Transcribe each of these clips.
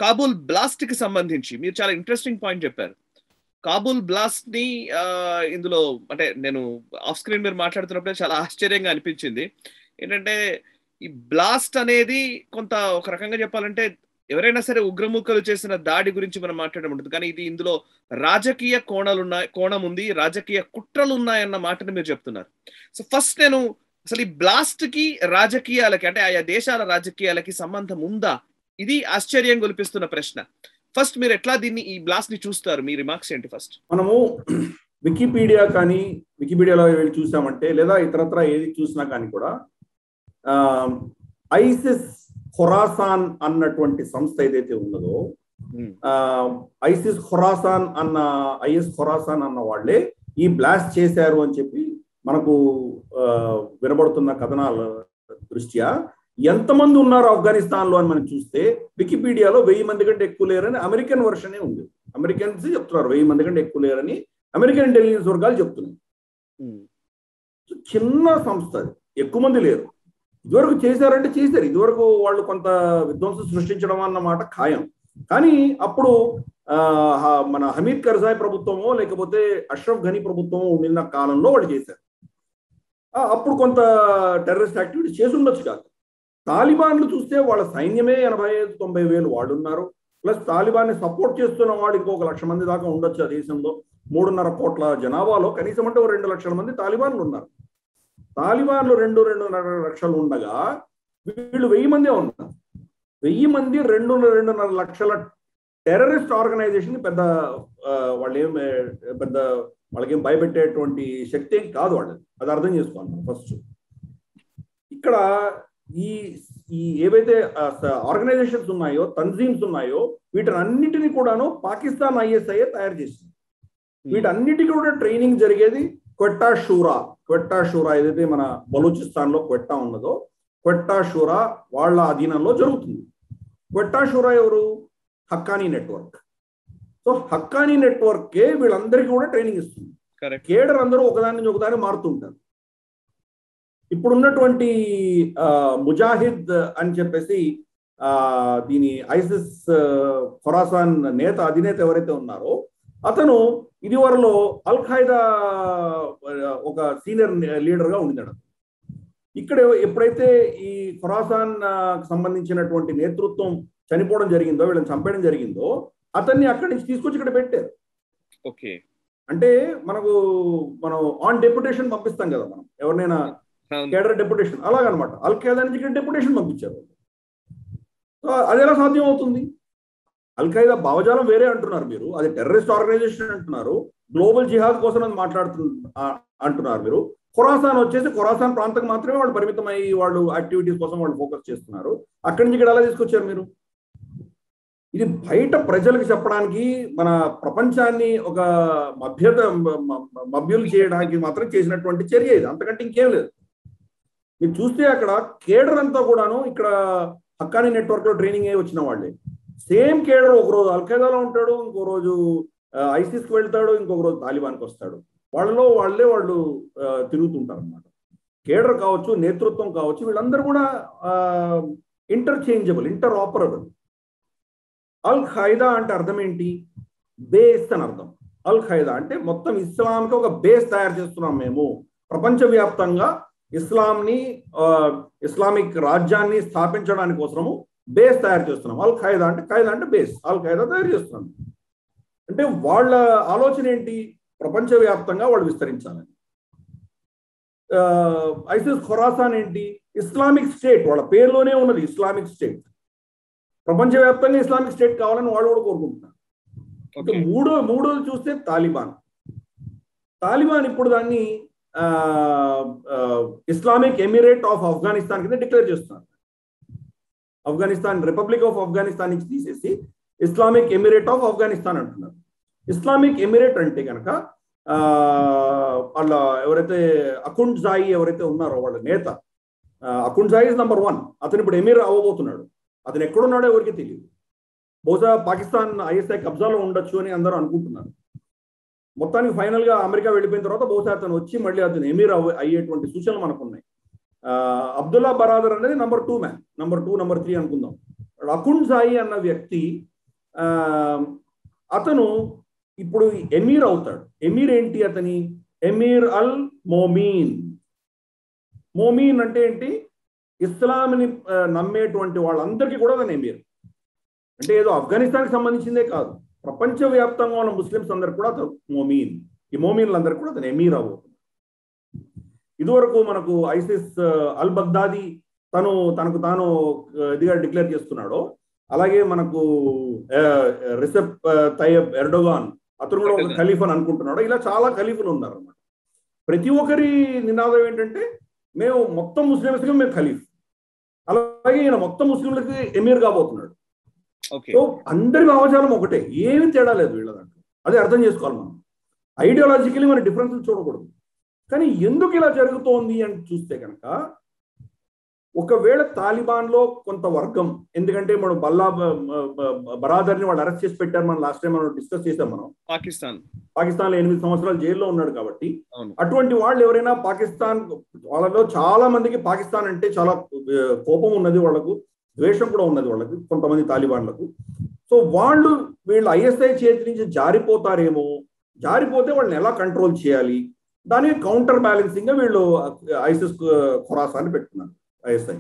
Kabul blast కి సంబంధించి మీరు చాలా ఇంట్రెస్టింగ్ పాయింట్ చెప్పారు కాబూల్ బ్లాస్ట్ ని ఆ, ఇందులో అంటే నేను ఆఫ్ స్క్రీన్ మీరు మాట్లాడుతున్నప్పుడే చాలా ఆశ్చర్యంగా అనిపించింది ఏంటంటే ఈ బ్లాస్ట్ అనేది కొంత ఒక రకంగా చెప్పాలంటే ఎవరైనా సరే ఉగ్రముఖలు చేసిన దాడి గురించి మనం మాట్లాడడం ఉంటుంది కానీ ఇది ఇందులో రాజకీయ కోణాలు ఉన్నాయి కోణం ఉంది రాజకీయ కుట్రలు ఉన్నాయన్న మాటని మీరు చెప్తున్నారు సో ఫస్ట్ నేను అసలు ఈ బ్లాస్ట్ కి రాజకీయాలకి అంటే ఆయా దేశాల రాజకీయాలకి సంబంధం ఉందా ఇది ఆశ్చర్యం గొలిపిస్తున్న ప్రశ్న ఫస్ట్ మీరు ఎట్లా దీన్ని ఈ బ్లాస్ట్ ని చూస్తారు మీ రిమార్క్స్ ఏంటి ఫస్ట్ మనము వికీపీడియా కానీ వికీపీడియాలో వెళ్ళి చూసామంటే లేదా ఇతరత్ర ఏది చూసినా కానీ కూడా ఆ, ఐసిస్ ఖొరాసాన్ అన్నటువంటి సంస్థ ఏదైతే ఉన్నదో ఆ, ఐసిస్ ఖొరాసాన్ అన్న ఐఎస్ ఖొరాసాన్ అన్న వాళ్ళే ఈ బ్లాస్ట్ చేశారు అని చెప్పి మనకు ఆ, వినబడుతున్న కథనాల దృష్ట్యా ఎంతమంది ఉన్నారు ఆఫ్ఘనిస్తాన్ లో అని మనం చూస్తే వికీపీడియాలో వెయ్యి మంది కంటే ఎక్కువ లేరని అమెరికన్ వర్షనే ఉంది అమెరికన్స్ చెప్తున్నారు వెయ్యి మంది కంటే ఎక్కువ లేరని అమెరికన్ ఇంటెలిజెన్స్ వర్గాలు చెప్తున్నాయి చిన్న సంస్థ అది ఎక్కువ మంది లేరు ఇదివరకు చేశారంటే చేశారు ఇదివరకు వాళ్ళు కొంత విధ్వంసం సృష్టించడం అన్నమాట ఖాయం కానీ అప్పుడు ఆ, హ- మన హమీద్ కర్జాయ్ ప్రభుత్వమో లేకపోతే అష్రఫ్ ఘనీ ప్రభుత్వమో ఉండిన కాలంలో వాళ్ళు చేశారు ఆ, అప్పుడు కొంత టెర్రరిస్ట్ యాక్టివిటీ చేసి ఉండొచ్చు కాదు తాలిబాన్లు చూస్తే వాళ్ళ సైన్యమే ఎనభై ఐదు తొంభై వేలు వాళ్ళు ఉన్నారు ప్లస్ తాలిబాన్ని సపోర్ట్ చేస్తున్న వాడు ఇంకొక లక్ష మంది దాకా ఉండొచ్చు ఆ దేశంలో మూడున్నర కోట్ల జనాభాలో కనీసం అంటే ఓ రెండు లక్షల మంది తాలిబాన్లు ఉన్నారు తాలిబాన్లు రెండు రెండున్నర లక్షలు ఉండగా వీళ్ళు వెయ్యి మందే ఉన్నారు వెయ్యి మంది రెండు రెండున్నర లక్షల టెర్రరిస్ట్ ఆర్గనైజేషన్ పెద్ద ఆ, వాళ్ళు ఏం ఏ, పెద్ద వాళ్ళకేం భయపెట్టేటువంటి శక్తి ఏం కాదు వాళ్ళది అది అర్థం చేసుకోవాలి మనం ఫస్ట్ ఇక్కడ ఈ ఈ ఏవైతే ఆర్గనైజేషన్స్ ఉన్నాయో తన్జీమ్స్ ఉన్నాయో వీటిని అన్నిటిని కూడాను పాకిస్తాన్ ఐఎస్ఐ తయారు చేసింది వీటన్నిటికీ కూడా ట్రైనింగ్ జరిగేది క్వెట్టా షూరా క్వెట్టా షూరా ఏదైతే మన బలూచిస్తాన్ లో క్వెట్టా ఉన్నదో క్వెట్టా షూరా వాళ్ళ అధీనంలో జరుగుతుంది క్వెట్టా షూరా ఎవరు హక్కానీ నెట్వర్క్ సో హక్కానీ నెట్వర్కే వీళ్ళందరికీ కూడా ట్రైనింగ్ ఇస్తుంది కరెక్ట్ కేడర్ అందరూ ఒకదాని నుంచి ఒకదాని మారుతుంటారు ఇప్పుడున్నటువంటి ఆ, ముజాహిద్ అని చెప్పేసి ఆ దీని ఐసిస్ ఆ, ఖొరాసాన్ నేత అధినేత ఎవరైతే ఉన్నారో అతను ఇదివరలో అల్ ఖైదా ఆ, ఒక సీనియర్ లీడర్ గా ఉండినాడు ఇక్కడ ఎప్పుడైతే ఈ ఖొరాసాన్ ఆ, సంబంధించినటువంటి నేతృత్వం చనిపోవడం జరిగిందో వీళ్ళని చంపేయడం జరిగిందో అతన్ని అక్కడి నుంచి తీసుకొచ్చి ఇక్కడ పెట్టారు ఓకే అంటే మనకు మనం ఆన్ డెప్యుటేషన్ పంపిస్తాం కదా మనం ఎవరినైనా కేడర్ డెప్యుటేషన్ అలాగనమాట అల్ ఖైదా నుంచి ఇక్కడ డెప్యుటేషన్ పంపించారు సో అది ఎలా సాధ్యం అవుతుంది అల్ ఖైదా భావజాలం వేరే అంటున్నారు మీరు అది టెర్రరిస్ట్ ఆర్గనైజేషన్ అంటున్నారు గ్లోబల్ జిహాద్ కోసం అని మాట్లాడుతు ఆ- అంటున్నారు మీరు ఖొరాసాన్ వచ్చేసి ఖొరాసాన్ ప్రాంతం మాత్రమే వాళ్ళు పరిమితమై వాళ్ళు యాక్టివిటీస్ కోసం వాళ్ళు ఫోకస్ చేస్తున్నారు అక్కడి నుంచి ఇక్కడ ఎలా తీసుకొచ్చారు మీరు ఇది బయట ప్రజలకు చెప్పడానికి మన ప్రపంచాన్ని ఒక మభ్యత మ- మ- మభ్యులు చేయడానికి మాత్రం చేసినటువంటి చర్య ఇది అంతకంటే ఇంకేం లేదు మీరు చూస్తే అక్కడ కేడర్ అంతా కూడాను ఇక్కడ హక్కానీ నెట్వర్క్ లో ట్రైనింగ్ అయ్యి వచ్చిన వాళ్ళే సేమ్ కేడర్ ఒక రోజు అల్ఖైదాలో ఉంటాడు ఇంకో రోజు ఐసిస్ కి వెళ్తాడు ఇంకొక రోజు తాలిబాన్కి వస్తాడు వాళ్ళలో వాళ్ళే వాళ్ళు ఆ, తిరుగుతుంటారు అనమాట కేడర్ కావచ్చు నేతృత్వం కావచ్చు వీళ్ళందరూ కూడా interchangeable interoperable al Qaeda అంటే అర్థం ఏంటి బేస్ అని అర్థం అల్ ఖైదా అంటే మొత్తం ఇస్లాంకి ఒక బేస్ తయారు చేస్తున్నాం మేము ప్రపంచవ్యాప్తంగా ఇస్లాంని ఆ, ఇస్లామిక్ రాజ్యాన్ని స్థాపించడానికి కోసము బేస్ తయారు చేస్తున్నాం అల్ ఖైదా అంటే ఖైదా అంటే బేస్ అల్ ఖైదా తయారు చేస్తున్నాం అంటే వాళ్ళ ఆలోచన ఏంటి ప్రపంచవ్యాప్తంగా వాళ్ళు విస్తరించాలని ఆ, ఐసిస్ ఖొరాసాన్ ఏంటి ఇస్లామిక్ స్టేట్ వాళ్ళ పేరులోనే ఉన్నది ఇస్లామిక్ స్టేట్ ప్రపంచవ్యాప్తంగా ఇస్లామిక్ స్టేట్ కావాలని వాళ్ళు కూడా కోరుకుంటున్నారు ఇంకా ఓకే మూడో మూడోది చూస్తే తాలిబాన్ తాలిబాన్ ఇప్పుడు దాన్ని ఆ, ఆ, ఇస్లామిక్ ఎమిరేట్ ఆఫ్ ఆఫ్ఘనిస్తాన్ కింద డిక్లేర్ చేస్తున్నారు ఆఫ్ఘనిస్తాన్ రిపబ్లిక్ ఆఫ్ ఆఫ్ఘనిస్తాన్ నుంచి తీసేసి ఇస్లామిక్ ఎమిరేట్ ఆఫ్ ఆఫ్ఘనిస్తాన్ అంటున్నారు ఇస్లామిక్ ఎమిరేట్ అంటే కనుక ఆ, వాళ్ళ ఎవరైతే అకుండ్ జాయి ఎవరైతే ఉన్నారో వాళ్ళ నేత Akhund Zai is number one అతను ఇప్పుడు ఎమీర్ అవ్వబోతున్నాడు అతను ఎక్కడున్నాడో ఎవరికి తెలియదు బహుశా పాకిస్తాన్ ఐఎస్ఐ కబ్జాలో ఉండొచ్చు అని అందరూ అనుకుంటున్నారు మొత్తానికి ఫైనల్ గా అమెరికా వెళ్ళిపోయిన తర్వాత బహుశా అతను వచ్చి మళ్ళీ అతను ఎమీర్ అవ్వ అయ్యేటువంటి సూచనలు మనకు ఉన్నాయి ఆ, అబ్దుల్లా బరాదర్ అనేది number two man number two number three అనుకుందాం అకున్ సాయి అన్న వ్యక్తి ఆ, అతను ఇప్పుడు ఎమీర్ అవుతాడు ఎమీర్ ఏంటి అతని ఎమీర్ అల్ మోమీన్ మోమీన్ అంటే ఏంటి ఇస్లాంని ఆ, నమ్మేటువంటి వాళ్ళందరికీ కూడా అతను ఎమీర్ అంటే ఏదో ఆఫ్ఘనిస్తాన్కి సంబంధించిందే కాదు ప్రపంచవ్యాప్తంగా ఉన్న ముస్లిమ్స్ అందరికి కూడా అతను మోమీన్ ఈ మోమీన్లందరికీ కూడా అతను ఎమీర్ అవ్వబోతున్నాడు ఇదివరకు మనకు ఐసిస్ ఆ, అల్ బగ్దాది తను తనకు తాను ఆ, ఇదిగా డిక్లేర్ చేసుకున్నాడో అలాగే మనకు ఆ, రిసెప్ ఆ, తయ్యబ్ ఎర్డోగాన్ అతను కూడా ఒక ఖలీఫ్ అని అనుకుంటున్నాడు ఇలా చాలా ఖలీఫులు ఉన్నారు అన్నమాట ప్రతి ఒక్కరి నినాదం ఏంటంటే మేము మొత్తం ముస్లింస్కి మేము ఖలీఫ్ అలాగే ఈయన మొత్తం ముస్లింలకి ఎమీర్ కాబోతున్నాడు ఓకే సో అందరి భావజాలం ఒకటే ఏమి తేడా లేదు వీళ్ళ దాంట్లో అదే అర్థం చేసుకోవాలి మనం ఐడియాలజికలీ మన డిఫరెన్స్ చూడకూడదు కానీ ఎందుకు ఇలా జరుగుతోంది అని చూస్తే కనుక ఒకవేళ తాలిబాన్లో కొంత వర్గం ఎందుకంటే మనం బల్లా బరాదర్ని వాళ్ళు అరెస్ట్ చేసి పెట్టారు మనం లాస్ట్ టైం మనం డిస్కస్ చేసాం మనం పాకిస్తాన్ పాకిస్తాన్ లో ఎనిమిది సంవత్సరాలు జైల్లో ఉన్నాడు కాబట్టి అవును అటువంటి వాళ్ళు ఎవరైనా పాకిస్తాన్ వాళ్ళలో చాలా మందికి పాకిస్తాన్ అంటే చాలా ఆ, కోపం ఉన్నది వాళ్ళకు ద్వేషం కూడా ఉన్నది వాళ్ళకి కొంతమంది తాలిబాన్లకు సో వాళ్ళు వీళ్ళు ఐఎస్ఐ చేతి నుంచి జారిపోతారేమో జారిపోతే వాళ్ళని ఎలా కంట్రోల్ చేయాలి దానికి కౌంటర్ బ్యాలెన్సింగ్ గా వీళ్ళు ఐసిస్ ఖొరాసాన్ని పెట్టుకున్నారు ఐఎస్ఐ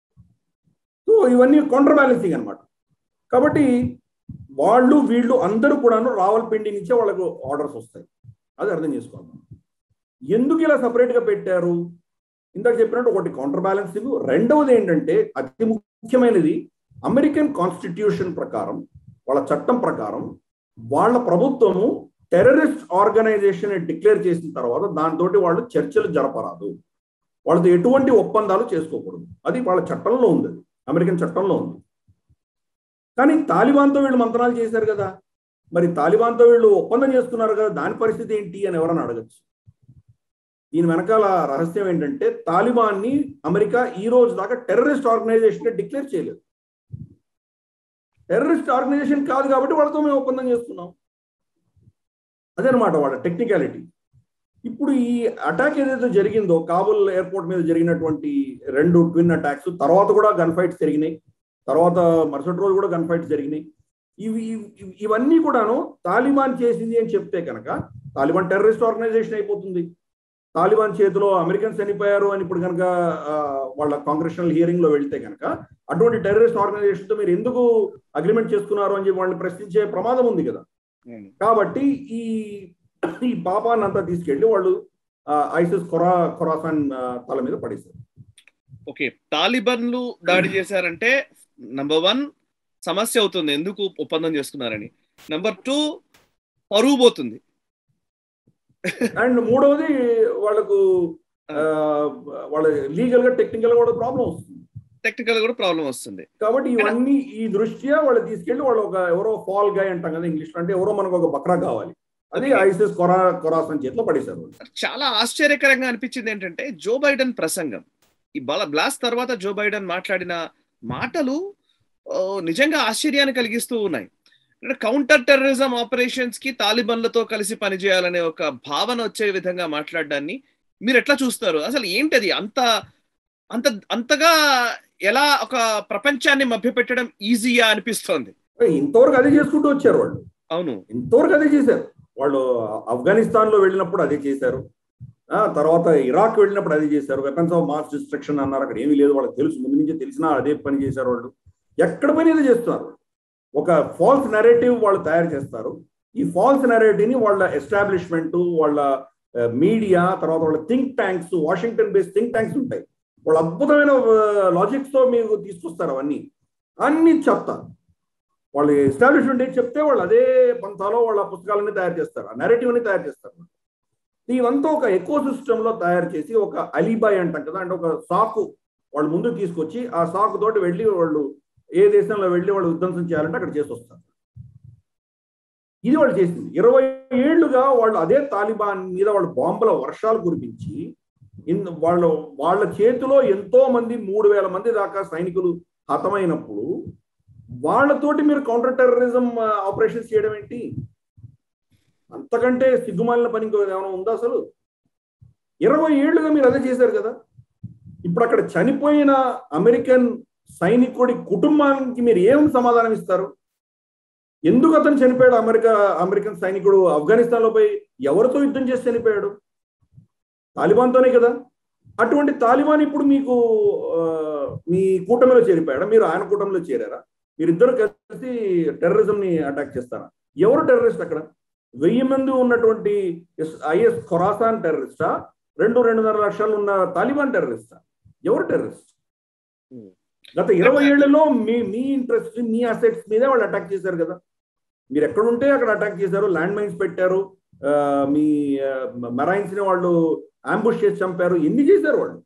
సో ఇవన్నీ కౌంటర్ బ్యాలెన్సింగ్ అన్నమాట కాబట్టి వాళ్ళు వీళ్ళు అందరూ కూడాను రావల్పిండి నుంచే వాళ్ళకు ఆర్డర్స్ వస్తాయి అది అర్థం చేసుకోవాలి మనం. ఎందుకు ఇలా separate గా పెట్టారు ఇందాక చెప్పినట్టు ఒకటి కౌంటర్ బ్యాలెన్సింగ్ రెండవది ఏంటంటే అతి ముఖ్యమైనది అమెరికన్ కాన్స్టిట్యూషన్ ప్రకారం వాళ్ళ చట్టం ప్రకారం వాళ్ళ ప్రభుత్వము టెర్రరిస్ట్ ఆర్గనైజేషన్ డిక్లేర్ చేసిన తర్వాత దాంతో వాళ్ళు చర్చలు జరపరాదు వాళ్ళతో ఎటువంటి ఒప్పందాలు చేసుకోకూడదు అది వాళ్ళ చట్టంలో ఉంది అది. అమెరికన్ చట్టంలో ఉంది కానీ తాలిబాన్తో వీళ్ళు మంత్రాలు చేశారు కదా మరి తాలిబాన్తో వీళ్ళు ఒప్పందం చేసుకున్నారు కదా దాని పరిస్థితి ఏంటి అని ఎవరైనా అడగచ్చు దీని వెనకాల రహస్యం ఏంటంటే తాలిబాన్ని అమెరికా ఈ రోజు దాకా టెర్రరిస్ట్ ఆర్గనైజేషన్ డిక్లేర్ చేయలేదు టెర్రరిస్ట్ ఆర్గనైజేషన్ కాదు కాబట్టి వాళ్ళతో మేము ఒప్పందం చేసుకున్నాం అదనమాట వాళ్ళ టెక్నికాలిటీ ఇప్పుడు ఈ అటాక్ ఏదైతే జరిగిందో కాబుల్ ఎయిర్పోర్ట్ మీద జరిగినటువంటి రెండు ట్విన్ అటాక్స్ తర్వాత కూడా గన్ ఫైట్స్ జరిగినాయి తర్వాత మరుసటి రోజు కూడా గన్ ఫైట్స్ జరిగినాయి ఇవి ఇవి- ఇవన్నీ కూడాను తాలిబాన్ చేసింది అని చెప్తే కనుక తాలిబాన్ టెర్రరిస్ట్ ఆర్గనైజేషన్ అయిపోతుంది తాలిబాన్ చేతిలో అమెరికన్స్ చనిపోయారు అని ఇప్పుడు కనుక ఆ, వాళ్ళ కాంగ్రెషనల్ హియరింగ్ లో వెళ్తే కనుక అటువంటి టెర్రరిస్ట్ ఆర్గనైజేషన్ తో మీరు ఎందుకు అగ్రిమెంట్ చేసుకున్నారు అని చెప్పి వాళ్ళని ప్రశ్నించే ప్రమాదం ఉంది కదా అవును. కాబట్టి ఈ ఈ పాపాన్ని అంతా తీసుకెళ్లి వాళ్ళు ఆ, ఐసిస్ ఖొరా ఖొరాసాన్ ఆ, తల మీద పడేశారు ఓకే తాలిబన్లు దాడి చేశారంటే నంబర్ వన్ సమస్య అవుతుంది ఎందుకు ఒప్పందం చేసుకున్నారని నంబర్ టూ పరువు పోతుంది అండ్ మూడవది వాళ్ళకు ఆ, వాళ్ళ లీగల్ గా టెక్నికల్ గా కూడా ప్రాబ్లం వస్తుంది టెక్నికల్ కూడా ప్రాబ్లం వస్తుంది కాబట్టి ఇవన్నీ ఈ దృష్ట్యా వాళ్ళు తీసుకెళ్లి వాళ్ళు ఒక ఎవరో ఫాల్ గాయ్ అంటాం కదా ఇంగ్లీష్ లో అంటే ఎవరో మనకు ఒక బక్రా కావాలి అది Okay. ఐసిస్ కొరా కొరాసన్ చేతిలో పడేశారు వాళ్ళు. చాలా ఆశ్చర్యకరంగా అనిపించింది ఏంటంటే జో బైడెన్ ప్రసంగం ఈ బల బ్లాస్ట్ తర్వాత జో బైడెన్ మాట్లాడిన మాటలు ఓ, నిజంగా ఆశ్చర్యాన్ని కలిగిస్తూ ఉన్నాయి అంటే కౌంటర్ టెర్రరిజం ఆపరేషన్స్ కి తాలిబన్లతో కలిసి పనిచేయాలనే ఒక భావన వచ్చే విధంగా మాట్లాడడాన్ని మీరు ఎట్లా చూస్తారు అసలు ఏంటది అంత అంత అంతగా ఎలా ఒక ప్రపంచాన్ని మభ్యపెట్టడం ఈజీయా అనిపిస్తోంది ఇంతవరకు అదే చేసుకుంటూ వచ్చారు వాళ్ళు అవును ఇంతవరకు అదే చేశారు వాళ్ళు ఆఫ్ఘనిస్తాన్ లో వెళ్ళినప్పుడు అదే చేశారు ఆ తర్వాత ఇరాక్ వెళ్ళినప్పుడు అదే చేశారు వెపన్స్ ఆఫ్ మాస్ డిస్ట్రక్షన్ అన్నారు అక్కడ ఏమీ లేదు వాళ్ళకి తెలుసు ముందు నుంచే తెలిసినా అదే పని చేశారు వాళ్ళు ఎక్కడ పని అదే చేస్తున్నారు ఒక ఫాల్స్ నెరేటివ్ వాళ్ళు తయారు చేస్తారు ఈ ఫాల్స్ నెరేటివ్ ని వాళ్ళ ఎస్టాబ్లిష్మెంట్ వాళ్ళ మీడియా తర్వాత వాళ్ళ think tanks Washington based think tanks ఉంటాయి వాళ్ళు అద్భుతమైన లాజిక్స్ తో మీకు తీసుకొస్తారు అవన్నీ అన్ని చెప్తారు వాళ్ళు ఎస్టాబ్లిష్మెంట్ ఏంటి చెప్తే వాళ్ళు అదే పంతాలో వాళ్ళ పుస్తకాలన్నీ తయారు చేస్తారు ఆ నెరేటివ్ ని తయారు చేస్తారు ఇవంతా ఒక ఎకో సిస్టమ్ లో తయారు చేసి ఒక అలీబాయ్ అంటాం కదా అంటే ఒక సాకు వాళ్ళు ముందుకు తీసుకొచ్చి ఆ సాకు తోటి వెళ్ళి వాళ్ళు ఏ దేశంలో వెళ్ళి వాళ్ళు విధ్వంసం చేయాలంటే అక్కడ చేసి వస్తారు ఇది వాళ్ళు చేసింది ఇరవై ఏళ్లుగా వాళ్ళు అదే తాలిబాన్ మీద వాళ్ళు బాంబుల వర్షాలు కురిపించి ఇన్ వాళ్ళు వాళ్ళ చేతిలో ఎంతో మంది మూడు వేల మంది దాకా సైనికులు హతమైనప్పుడు వాళ్ళతోటి మీరు కౌంటర్ టెర్రరిజం ఆపరేషన్స్ చేయడం ఏంటి అంతకంటే సిగ్గుమాలిన పని ఇంకో ఏమైనా ఉందా అసలు ఇరవై ఏళ్లుగా మీరు అదే చేశారు కదా ఇప్పుడు అక్కడ చనిపోయిన అమెరికన్ సైనికుడి కుటుంబానికి మీరు ఏం సమాధానం ఇస్తారు ఎందుకు అతను చనిపోయాడు అమెరికా అమెరికన్ సైనికుడు ఆఫ్ఘనిస్తాన్ లో పోయి ఎవరితో యుద్ధం చేసి చనిపోయాడు తాలిబాన్తోనే కదా అటువంటి తాలిబాన్ ఇప్పుడు మీకు ఆ, మీ కూటమిలో చేరిపోయాడా మీరు ఆయన కూటమిలో చేరారా మీరిద్దరు కలిసి టెర్రరిజం ని అటాక్ చేస్తారా ఎవరు టెర్రరిస్ట్ అక్కడ వెయ్యి మంది ఉన్నటువంటి ఐఎస్ ఖొరాసాన్ టెర్రరిస్టా రెండు రెండున్నర లక్షలు ఉన్న తాలిబాన్ టెర్రరిస్టా ఎవరు టెర్రరిస్ట్ Hmm. గత ఇరవై ఏళ్లలో మీ మీ ఇంట్రెస్ట్ మీ అసెట్స్ మీదే వాళ్ళు అటాక్ చేశారు కదా మీరు ఎక్కడ ఉంటే అక్కడ అటాక్ చేశారు ల్యాండ్ మైన్స్ పెట్టారు ఆ, మీ మెరైన్స్ ని వాళ్ళు అంబుష్ చేసి చంపారు ఎన్ని చేశారు వాళ్ళు